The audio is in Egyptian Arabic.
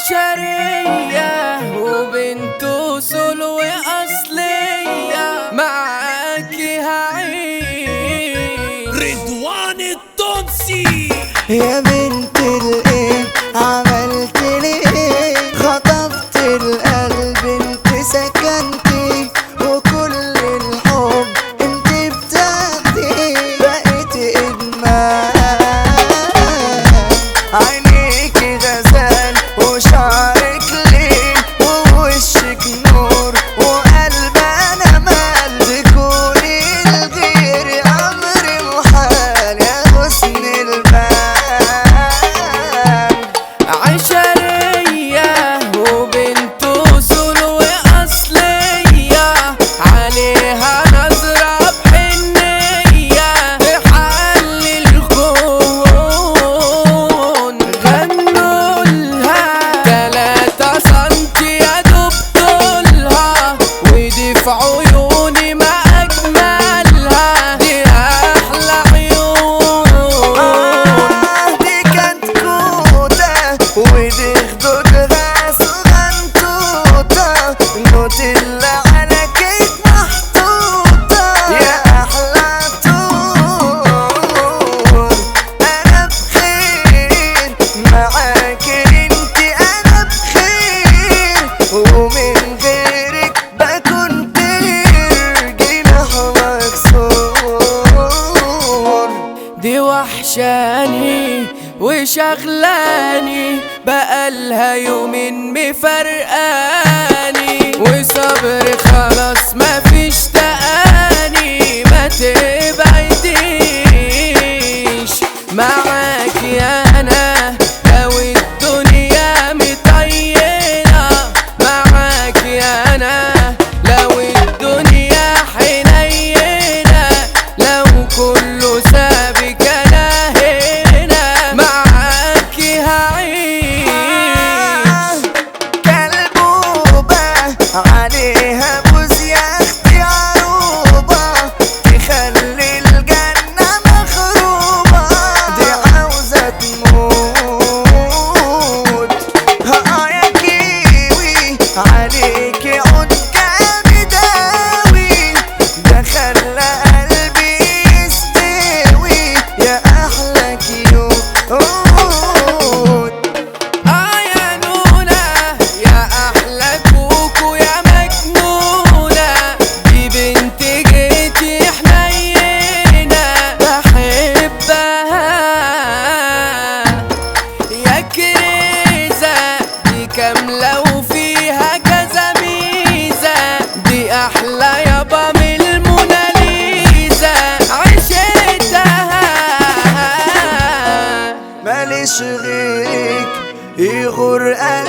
عشرية وبنته سلو أصلية معاكي هعيش رضوان التونسي يا بنت الايه عملت لي ايه خطفت القلب انت سكنتي وكل الحب انت بتاخدي بقيت ادمان عينيكي غزال وشعرك ليل ووشك نور وقلب انا مال تكوني الغير امر محال يا حسن البال عشرية وبنته سلو أصلية عليها نظرة بحنية تحل الكون غنوا لها تلاتة سنتي يا دوب طولها ودي في عيوني ما أجملها دي أحلى عيون دي كانت كوتة ودي خدودها صغنطوطة نوت اللي على كيك محطوطة يا أحلى طول أنا بخير معاك انت أنا بخير ومن غيرك بكون طير جناح مكسور دي وحشاني وشغلاني بقالها يومين مفرقاني وصبري خلاص مفيش تقاني ما تبعديش معاك يا انا لو الدنيا مطينة معاك يا انا لو الدنيا حنينة لو كله سابك انا هنا معاك هعيش كلبوبة عليها بوز يا اختي عروبة تخلي الجنة مخروبة دي عاوزة تموت ها يا كيوي عليكي عود جامد اوي ده خلى قلبي يستوي يا احلى كيوت اه يا نونا يا احلى كوكو يا مجنونة دي بنت جيتي حنينة بحبها يا كريزة دي كاملة وفيها كذا ميزة دي أحلى يابا من الموناليزا عشتها ماليش غيرك يغور قلبي